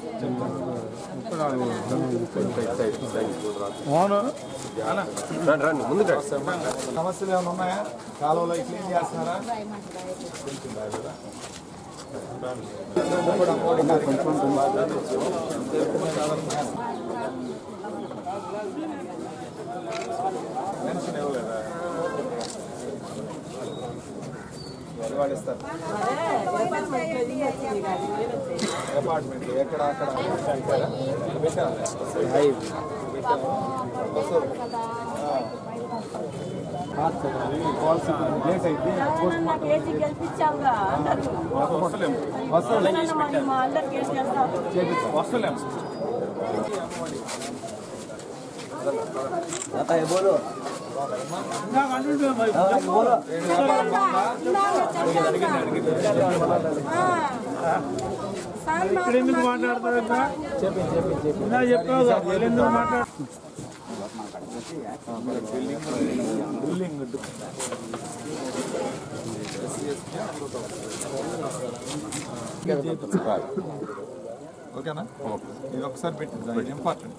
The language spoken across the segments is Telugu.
రండి రండి ముందుకు రండి సమస్యలు ఏమైనా ఉన్నాయా కాలువలో క్లీన్ చేస్తున్నారా పెన్షన్ ఇవ్వలేదా వాళ్ళు ఇస్తారు అపార్ట్మెంట్ ఎక్కడ అక్కడ పెట్టారా? పెట్టారా? వస్తుంది. పాలసీ లేట్ అయింది పోస్ట్ మార్టం కేజీ గెలిపించాంగా అందరూ వస్తలేము వస్తలేము వస్తున్నాను మా అందరు కేసు చేస్తాం వస్తలేము ఇక్కడ ఎందుకు మాట్లాడతారు ఇందా చెప్పావు కదా, మళ్ళీ ఎందుకు మాట్లాడ బిల్డింగ్ ఓకేనా ఇది ఒకసారి పెట్టింది ఇది ఇంపార్టెంట్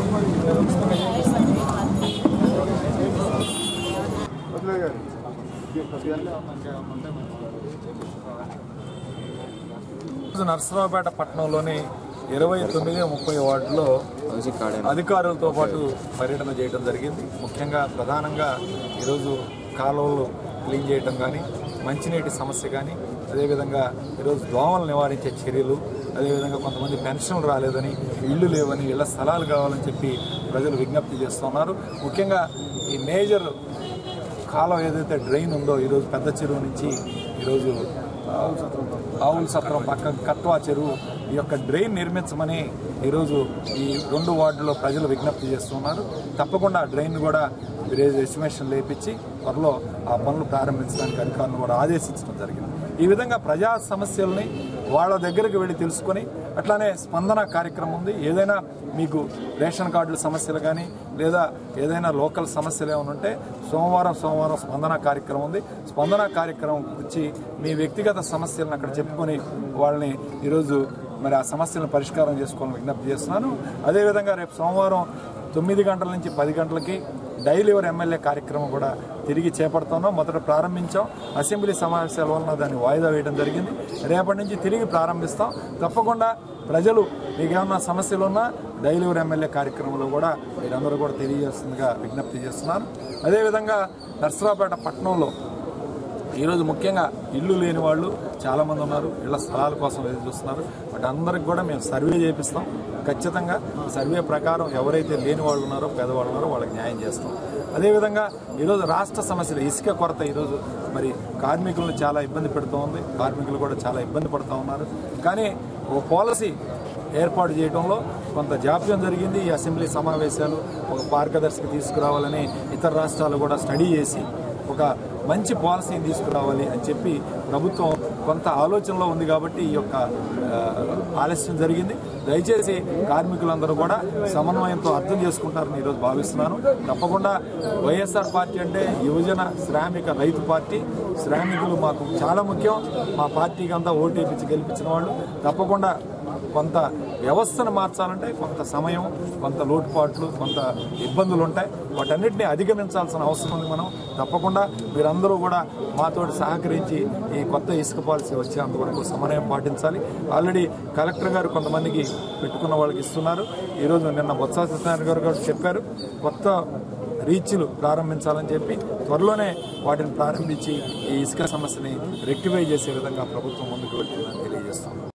నర్సరావుపేట పట్టణంలోని ఇరవై తొమ్మిది ముప్పై వార్డులో అధికారులతో పాటు పర్యటన చేయడం జరిగింది ముఖ్యంగా ప్రధానంగా ఈరోజు కాలువలు క్లీన్ చేయడం కానీ మంచినీటి సమస్య కానీ అదేవిధంగా ఈరోజు దోమలు నివారించే చర్యలు అదేవిధంగా కొంతమంది పెన్షన్లు రాలేదని ఇళ్ళు లేవని ఇళ్ల స్థలాలు కావాలని చెప్పి ప్రజలు విజ్ఞప్తి చేస్తున్నారు ముఖ్యంగా ఈ మేజర్ కాలం ఏదైతే డ్రైన్ ఉందో ఈరోజు పెద్ద చెరువు నుంచి ఈరోజు ఆవుల సత్రం పక్క కత్వా చెరువు ఈ యొక్క డ్రైన్ నిర్మించమని ఈరోజు ఈ రెండు వార్డులో ప్రజలు విజ్ఞప్తి చేస్తున్నారు తప్పకుండా ఆ డ్రైన్ కూడా ఈరోజు ఎస్టిమేషన్ లేపించి త్వరలో ఆ పనులు ప్రారంభించడానికి అధికారులను కూడా ఆదేశించడం జరిగింది ఈ విధంగా ప్రజా సమస్యల్ని వాళ్ళ దగ్గరికి వెళ్ళి తెలుసుకొని అట్లానే స్పందన కార్యక్రమం ఉంది ఏదైనా మీకు రేషన్ కార్డుల సమస్యలు కానీ లేదా ఏదైనా లోకల్ సమస్యలు ఏమైనా ఉంటే సోమవారం సోమవారం స్పందన కార్యక్రమం ఉంది స్పందన కార్యక్రమం వచ్చి మీ వ్యక్తిగత సమస్యలను అక్కడ చెప్పుకొని వాళ్ళని ఈరోజు మరి ఆ సమస్యలను పరిష్కారం చేసుకోవాలని విజ్ఞప్తి చేస్తున్నాను అదేవిధంగా రేపు సోమవారం తొమ్మిది గంటల నుంచి పది గంటలకి డైలీవర్ ఎమ్మెల్యే కార్యక్రమం కూడా తిరిగి చేపడుతున్నాం మొదట ప్రారంభించాం అసెంబ్లీ సమావేశాల వలన దాన్ని వాయిదా వేయడం జరిగింది రేపటి నుంచి తిరిగి ప్రారంభిస్తాం తప్పకుండా ప్రజలు మీకు ఏమన్నా సమస్యలు ఉన్నా డైలీవర్ ఎమ్మెల్యే కార్యక్రమంలో కూడా మీరందరూ కూడా తెలియజేస్తుందిగా విజ్ఞప్తి చేస్తున్నాను అదేవిధంగా నర్సరావుపేట పట్టణంలో ఈరోజు ముఖ్యంగా ఇల్లు లేని వాళ్ళు చాలామంది ఉన్నారు ఇళ్ల స్థలాల కోసం ఎదురు చూస్తున్నారు బట్ అందరికి కూడా మేము సర్వే చేపిస్తాం ఖచ్చితంగా సర్వే ప్రకారం ఎవరైతే లేని వాళ్ళు ఉన్నారో పేదవాళ్ళు ఉన్నారో వాళ్ళకి న్యాయం చేస్తాం అదేవిధంగా ఈరోజు రాష్ట్ర సమస్యలు ఇసుక కొరత ఈరోజు మరి కార్మికులను చాలా ఇబ్బంది పెడుతూ ఉంది కార్మికులు కూడా చాలా ఇబ్బంది పడుతూ ఉన్నారు కానీ ఓ పాలసీ ఏర్పాటు చేయడంలో కొంత జాప్యం జరిగింది ఈ అసెంబ్లీ సమావేశాలు ఒక మార్గదర్శక తీసుకురావాలని ఇతర రాష్ట్రాలు కూడా స్టడీ చేసి ఒక మంచి పాలసీని తీసుకురావాలి అని చెప్పి ప్రభుత్వం కొంత ఆలోచనలో ఉంది కాబట్టి ఈ యొక్క ఆ, ఆలస్యం జరిగింది దయచేసి కార్మికులందరూ కూడా సమన్వయంతో అర్థం చేసుకుంటారని ఈరోజు భావిస్తున్నాను తప్పకుండా వైఎస్ఆర్ పార్టీ అంటే యువజన శ్రామిక రైతు పార్టీ శ్రామికులు మాకు చాలా ముఖ్యం మా పార్టీకి అంతా ఓటేపించి గెలిపించిన వాళ్ళు తప్పకుండా కొంత వ్యవస్థను మార్చాలంటే కొంత సమయం కొంత లోటుపాట్లు కొంత ఇబ్బందులు ఉంటాయి వాటన్నిటిని అధిగమించాల్సిన అవసరం ఉంది మనం తప్పకుండా మీరందరూ కూడా మాతోటి సహకరించి ఈ కొత్త ఇసుక పాలసీ వచ్చేంత వరకు సమన్వయం పాటించాలి ఆల్రెడీ కలెక్టర్ గారు కొంతమందికి పెట్టుకున్న వాళ్ళకి ఇస్తున్నారు ఈరోజు నిన్న బొత్స సత్యనారాయణ గారు కూడా చెప్పారు కొత్త రీచ్లు ప్రారంభించాలని చెప్పి త్వరలోనే వాటిని ప్రారంభించి ఈ ఇసుక సమస్యని రెక్టిఫై చేసే విధంగా ప్రభుత్వం ముందుకు వెళ్తుందని తెలియజేస్తాం